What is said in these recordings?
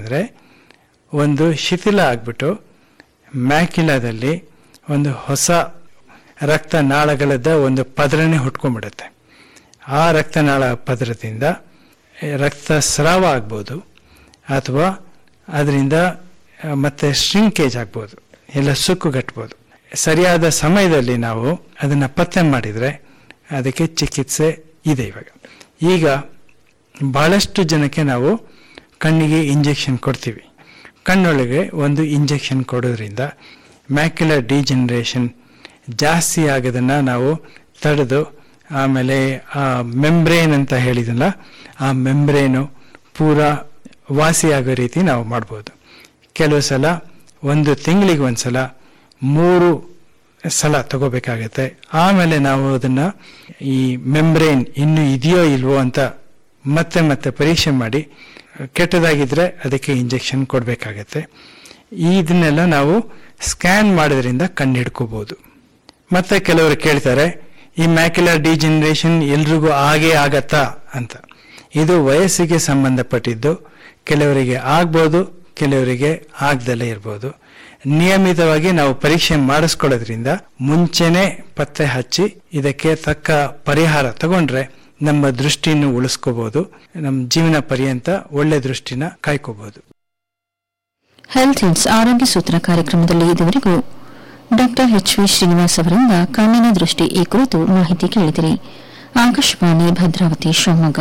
ಆದರೆ ಒಂದು ಶಿಥಿಲ ಆಗ್ಬಿಟ್ಟು ಮ್ಯಾಕ್ಯುಲಾದಲ್ಲಿ ಒಂದು ಹೊಸ ರಕ್ತನಾಳಗಳದ ಒಂದು ಪದರನೇ ಹುಟ್ಕೊಂಡ್ಬಿಡುತ್ತೆ ಆ ರಕ್ತನಾಳ ಪದರದಿಂದ ರಕ್ತ ಸ್ರಾವ ಆಗ್ಬೋದು ಅಥವಾ ಅದರಿಂದ ಆ, ಮತ್ತೆ ಶ್ರಿಂಕೇಜ್ ಆಗ್ಬೋದು ಎಲ್ಲ ಸುಕ್ಕುಗಟ್ಬೋದು ಸರಿಯಾದ ಸಮಯದಲ್ಲಿ ನಾವು ಅದನ್ನು ಪತ್ತೆ ಮಾಡಿದರೆ ಅದಕ್ಕೆ ಚಿಕಿತ್ಸೆ ಇದೆ ಇವಾಗ ಈಗ ಬಹಳಷ್ಟು ಜನಕ್ಕೆ ನಾವು ಕಣ್ಣಿಗೆ ಇಂಜೆಕ್ಷನ್ ಕೊಡ್ತೀವಿ ಕಣ್ಣೊಳಗೆ ಒಂದು ಇಂಜೆಕ್ಷನ್ ಕೊಡೋದ್ರಿಂದ ಮ್ಯಾಕ್ಯುಲರ್ ಡಿಜನರೇಷನ್ ಜಾಸ್ತಿ ಆಗೋದನ್ನು ನಾವು ತಡೆದು ಆಮೇಲೆ ಆ ಮೆಂಬ್ರೇನ್ ಅಂತ ಹೇಳಿದಲ್ಲ ಆ ಮೆಂಬ್ರೇನು ಪೂರಾ ವಾಸಿಯಾಗೋ ರೀತಿ ನಾವು ಮಾಡ್ಬೋದು ಕೆಲವು ಸಲ ಒಂದು ತಿಂಗಳಿಗೆ ಒಂದು ಸಲ ಮೂರು ಸಲ ತಗೋಬೇಕಾಗತ್ತೆ ಆಮೇಲೆ ನಾವು ಅದನ್ನು ಈ ಮೆಂಬ್ರೇನ್ ಇನ್ನೂ ಇದೆಯೋ ಇಲ್ವೋ ಅಂತ ಮತ್ತೆ ಮತ್ತೆ ಪರೀಕ್ಷೆ ಮಾಡಿ ಕೆಟ್ಟದಾಗಿದ್ದರೆ ಅದಕ್ಕೆ ಇಂಜೆಕ್ಷನ್ ಕೊಡಬೇಕಾಗತ್ತೆ ಇದನ್ನೆಲ್ಲ ನಾವು ಸ್ಕ್ಯಾನ್ ಮಾಡೋದ್ರಿಂದ ಕಂಡು ಹಿಡ್ಕೋಬೋದು ಮತ್ತೆ ಕೆಲವರು ಕೇಳ್ತಾರೆ ಈ ಮ್ಯಾಕ್ಯುಲರ್ ಡಿಜನರೇಷನ್ ಎಲ್ರಿಗೂ ಆಗೇ ಆಗತ್ತಾ ಅಂತ ಇದು ವಯಸ್ಸಿಗೆ ಸಂಬಂಧಪಟ್ಟಿದ್ದು ಕೆಲವರಿಗೆ ಆಗ್ಬೋದು ಕೆಲವರಿಗೆ ಆಗ್ದಲೇ ಇರ್ಬೋದು ನಿಯಮಿತವಾಗಿ ನಾವು ಪರೀಕ್ಷೆ ಮಾಡಿಸ್ಕೊಳ್ಳೋದ್ರಿಂದ ಮುಂಚೆನೆ ಪತ್ತೆ ಹಚ್ಚಿ ಇದಕ್ಕೆ ತಕ್ಕ ಪರಿಹಾರ ತಗೊಂಡ್ರೆ ನಮ್ಮ ದೃಷ್ಟಿಯನ್ನು ಉಳಿಸ್ಕೋಬಹುದು ನಮ್ಮ ಜೀವನ ಪರ್ಯಂತ ಒಳ್ಳೆ ದೃಷ್ಟಿನ ಕಾಯ್ಕೋಬಹುದು ಹೆಲ್ತ್ ಹಿನ್ಸ್ ಆರೋಗ್ಯ ಸೂತ್ರ ಕಾರ್ಯಕ್ರಮದಲ್ಲಿ ಇದುವರೆಗೂ ಡಾಕ್ಟರ್ ಎಚ್ ವಿ ಶ್ರೀನಿವಾಸ್ ಅವರಿಂದ ಕಣ್ಣಿನ ದೃಷ್ಟಿ ಈ ಕುರಿತು ಮಾಹಿತಿ ಕೇಳಿದಿರಿ ಆಕಾಶವಾಣಿ ಭದ್ರಾವತಿ ಶಿವಮೊಗ್ಗ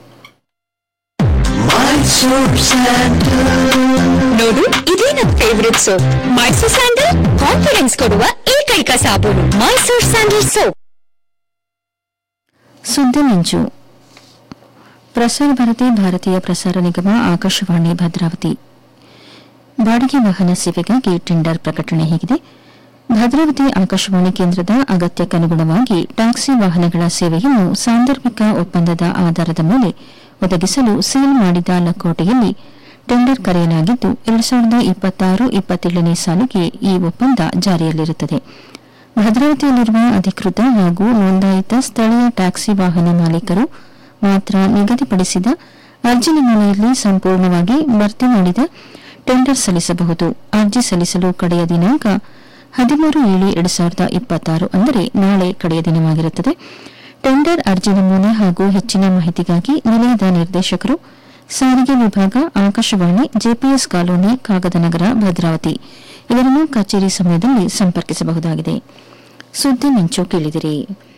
ನೋಡು ಇದೇ ನನ್ favourite soap Mysore sandal confidence ಕೊಡುವ ಏಕೈಕ ಸಾಬೂನು ಮೈಸೂರ್ ಸ್ಯಾಂಡಲ್ ಸೋಪ್ ಸುದ್ದಿ ಮಿಂಚು ಪ್ರಸಾರ ಭಾರತಿ ಭಾರತೀಯ ಪ್ರಸಾರ ನಿಗಮ ಆಕಾಶವಾಣಿ ಭದ್ರಾವತಿ ಬಾಡಿಗೆ ವಾಹನ ಸೇವೆಗಾಗಿ ಟೆಂಡರ್ ಪ್ರಕಟಣೆ ಹೀಗಿದೆ ಭದ್ರಾವತಿ ಆಕಾಶವಾಣಿ ಕೇಂದ್ರದ ಅಗತ್ಯಕ್ಕನುಗುಣವಾಗಿ ಟ್ಯಾಕ್ಸಿ ವಾಹನಗಳ ಸೇವೆಯನ್ನು ಸಾಂದರ್ಭಿಕ ಒಪ್ಪಂದದ ಆಧಾರದ ಮೇಲೆ ಒದಗಿಸಲು ಸೀಲ್ ಮಾಡಿದ ಲಕೋಟೆಯಲ್ಲಿ ಟೆಂಡರ್ ಕರೆಯಲಾಗಿದ್ದು ಎರಡು ಸಾವಿರದ ಇಪ್ಪತ್ತಾರು ಇಪ್ಪತ್ತೇಳನೇ ಸಾಲಿಗೆ ಈ ಒಪ್ಪಂದ ಜಾರಿಯಲ್ಲಿರುತ್ತದೆ ಭದ್ರಾವತಿಯಲ್ಲಿರುವ ಅಧಿಕೃತ ಹಾಗೂ ನೋಂದಾಯಿತ ಸ್ಥಳೀಯ ಟ್ಯಾಕ್ಸಿ ವಾಹನ ಮಾಲೀಕರು ಮಾತ್ರ ನಿಗದಿಪಡಿಸಿದ ಅರ್ಜಿ ನಮೂನೆಯಲ್ಲಿ ಸಂಪೂರ್ಣವಾಗಿ ಭರ್ತಿ ಮಾಡಿದ ಟೆಂಡರ್ ಸಲ್ಲಿಸಬಹುದು ಅರ್ಜಿ ಸಲ್ಲಿಸಲು ಕಡೆಯ ದಿನಾಂಕ ಹದಿಮೂರು ಏಳು ಎರಡು ಸಾವಿರದ ಇಪ್ಪತ್ತಾರು ಅಂದರೆ ನಾಳೆ ಕಡೆಯ ದಿನವಾಗಿರುತ್ತದೆ ಟೆಂಡರ್ ಅರ್ಜಿ ನಮೂನೆ ಹಾಗೂ ಹೆಚ್ಚಿನ ಮಾಹಿತಿಗಾಗಿ ನಿಲಯದ ನಿರ್ದೇಶಕರು ಸಾರಿಗೆ ವಿಭಾಗ ಆಕಾಶವಾಣಿ ಜೆಪಿಎಸ್ ಕಾಲೋನಿ ಕಾಗದನಗರ ಭದ್ರಾವತಿ ಇವರನ್ನು ಕಚೇರಿ ಸಮಯದಲ್ಲಿ ಸಂಪರ್ಕಿಸಬಹುದಾಗಿದೆ ಸುದ್ದಿ ಮಿಂಚು ಕೇಳಿದಿರಿ